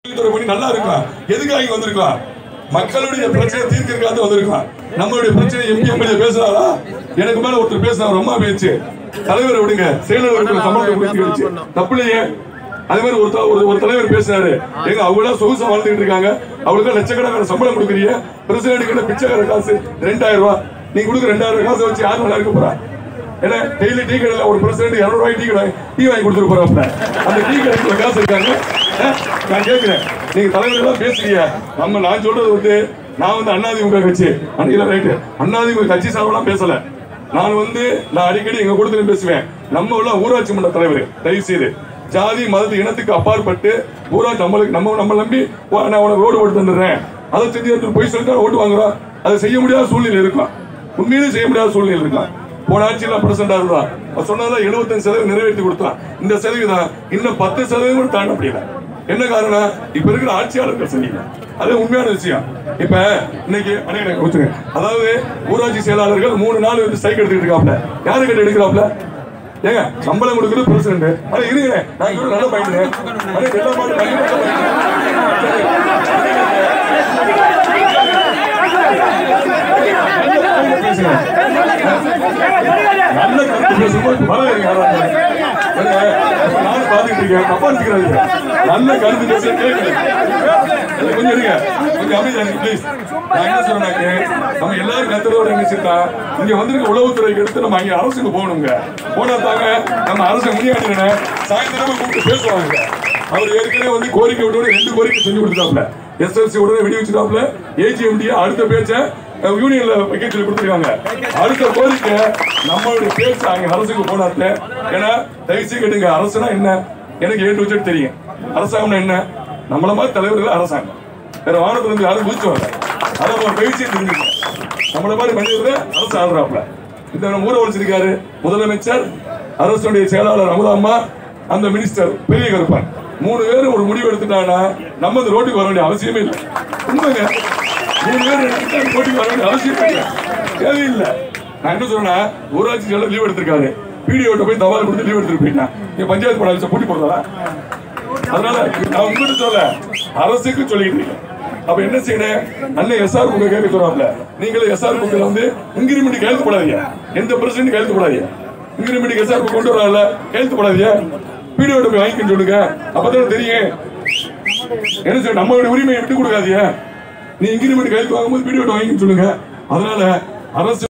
துறை பண்ணி நல்லா இருக்கலாம் எதுக்காக இங்க வந்திருக்கலாம் மக்களுடைய பிரச்சனை தீர்க்கிறதுக்காக வந்திருக்கலாம் நம்மளுடைய பிரச்சனை எம்பி எம்எல்ஏ பேசுறாரா எனக்கு மேல ஒருத்தர் பேசுறாரு ரொம்ப பேச்சு தலைவரை விடுங்க செயலாளருக்கு சம்பளத்தை கொடுத்து தப்பு இல்லையே அதே மாதிரி ஒரு த- ஒரு ஒரு தலைவர் பேசுறாரு எங்க அவங்க சொகுசா வாழ்ந்துட்டு இருக்காங்க அவங்களுக்கு லட்சக்கணக்கான சம்பளம் கொடுக்குறீங்க பிரசிடென்ட் பிச்சைக்கார காசு ரெண்டாயிரம் ரூபாய் நீங்க கொடுக்குற ரெண்டாயிரம் ரூபாய் காசு வச்சு யார் நல்லா இருக்க போறா ஏன்னா டெய்லி டீ கடையில ஒரு பிரசிடென்ட் இருநூறு ரூபாய் டீ கடை டீ வாங்கி கொடுத்துட்டு போறாப்ல அந்த டீ கடைக்கு காசு இருக்காங்க அஹ், நான் கேட்கிறேன் நீங்க தலைவர் எல்லாம் பேசுறீங்க நம்ம நான் சொல்றது வந்து நான் வந்து அண்ணாதிமுக கட்சி இல்ல ரைட்டு அண்ணாதிமுக கட்சி சார்பெல்லாம் பேசல நான் வந்து நான் அடிக்கடி எங்க கூட்டத்துல பேசுவேன் நம்ம உள்ள ஊராட்சி மன்ற தலைவர் தயவு செய்து ஜாதி மதத்து இனத்துக்கு அப்பாற்பட்டு ஊராட்சி நம்மளுக்கு நம்ம நம்ம நம்பி "வா, நான் உனக்கு ரோடு போட்டு தந்துடுறேன் அதை செஞ்சு எடுத்து போய் சொல்லிட்டு ஓட்டு வாங்குறோம் அதை செய்ய முடியாத சூழ்நிலை இருக்கும் உண்மையிலே செய்ய முடியாத சூழ்நிலை இருக்கலாம் போன ஆட்சியில் பிரசண்டா இருந்தா அவர் சொன்னதெல்லாம் எழுபத்தஞ்சு சதவீதம் நிறைவேற்றி கொடுத்தான் இந்த சதவீதம் இன்னும் பத்து சதவீதம் கூட தாண்ட முடியல என்ன காரணம் இப்ப இருக்கிற ஆட்சியாளர்கள் சரியில்லை அது உண்மையான விஷயம் இப்ப இன்னைக்கு அண்ணே, எனக்கு கொடுத்துருங்க. அதாவது ஊராட்சி செயலாளர்கள் மூணு நாள் வந்து ஸ்ட்ரைக் எடுத்துக்கிட்டு இருக்காப்ல யாரு கிட்ட எடுக்கிறாப்ல ஏங்க சம்பளம் கொடுக்குறது பிரசிடண்ட் அட இருங்க நான் இவ்வளவு நல்ல பையனுங்க அட எல்லா மாட்டும் கண்டிப்பா பேசுங்க நல்ல கருத்து பேசும்போது பரவாயில்ல இருங்க, யாராவது. ஏங்க, இப்ப நானும் பாத்துக்கிட்டு இருக்கேன் தப்பா நினைச்சுக்கிறாதீங்க. நல்ல கருத்து பேச கேட்குறேன் கொஞ்சம் இருங்க கொஞ்சம் அமைதியா இருங்க ப்ளீஸ் நான் என்ன சொல்றேன்னாக்க நம்ம எல்லாரும் கத்துறதோட என்ன செய்யா இங்க வந்திருக்க உளவுத்துறைக்கு எடுத்து நம்ம அங்க அரசுக்கு போகணுங்க போனா தாங்க நம்ம அரசு முனியாட்டின சாயந்தரமா கூப்பிட்டு பேசுவாங்க அவர் ஏற்கனவே வந்து கோரிக்கை விட்டு ரெண்டு கோரிக்கை செஞ்சு கொடுத்தாப்ல எஸ்எல்சி உடனே வெடி வச்சுட்டாப்ல ஏஜிஎம்டி அடுத்த பேச்ச அஹ், யூனியன்ல வைக்க சொல்லி கொடுத்துருக்காங்க அடுத்த கோரிக்கை நம்மளுடைய பேச்சு அங்க அரசுக்கு போனாத்த ஏன்னா தயவுசெய்து கேட்டுங்க அரசுனா என்ன எனக்கு ஏ டு Z தெரியும் அரசாங்கம்னா என்ன நம்மள மாதிரி தலைவர்கள் அரசாங்கம் வேற வானத்துல இருந்து யாரும் குதிச்சு வரல அதை ஒரு பயிற்சியை தெரிஞ்சுக்க நம்மள மாதிரி மனிதர்கள் அரசு ஆடுறாப்ல இந்த நம்ம ஊரை வச்சிருக்காரு முதலமைச்சர் அரசுடைய செயலாளர் அமுதாம்மா அந்த மினிஸ்டர் பெரிய கருப்பன் மூணு பேரும் ஒரு முடிவு எடுத்துட்டாங்கன்னா நம்ம இந்த ரோட்டுக்கு வர வேண்டிய அவசியமே இல்லை உண்மைங்க மூணு பேர் எடுத்துட்டா இந்த ரோட்டுக்கு வர வேண்டிய அவசியமே இல்லை தேவையில்லை நான் என்ன சொல்றேன்னா ஊராட்சி செயலர் லீவ் எடுத்திருக்காரு பிடிஓட்ட போய் தபால் கொடுத்து லீவ் எடுத்துட்டு போயிட்டான் நீங்க பஞ்சாயத்து போட போட்டி போடுறதா அதனால நான் உங்ககிட்ட சொல்ல அரசுக்கு சொல்லிட்டு இருக்கேன் அப்ப என்ன செய்யணும் அண்ணன் எஸ்ஆர் புக்கு கேட்க சொல்றாப்ல நீங்களும் எஸ்ஆர் புக்கில் வந்து இன்கிரிமெண்ட் கையெழுத்து போடாதீங்க எந்த பிரசிடண்ட் கையெழுத்து போடாதீங்க இன்கிரிமெண்ட் எஸ்ஆர் புக் கொண்டு வரல கையெழுத்து போடாதீங்க பிடிஓட்ட போய் வாங்கிக்கன்னு சொல்லுங்க அப்பதான் தெரியும் என்ன செய்ய நம்மளுடைய உரிமையை விட்டு கொடுக்காதீங்க நீ இன்கிரிமெண்ட் கையெழுத்து வாங்கும்போது பிடிஓட்ட வாங்கிக்கன்னு சொல்லுங்க அதனால அரசு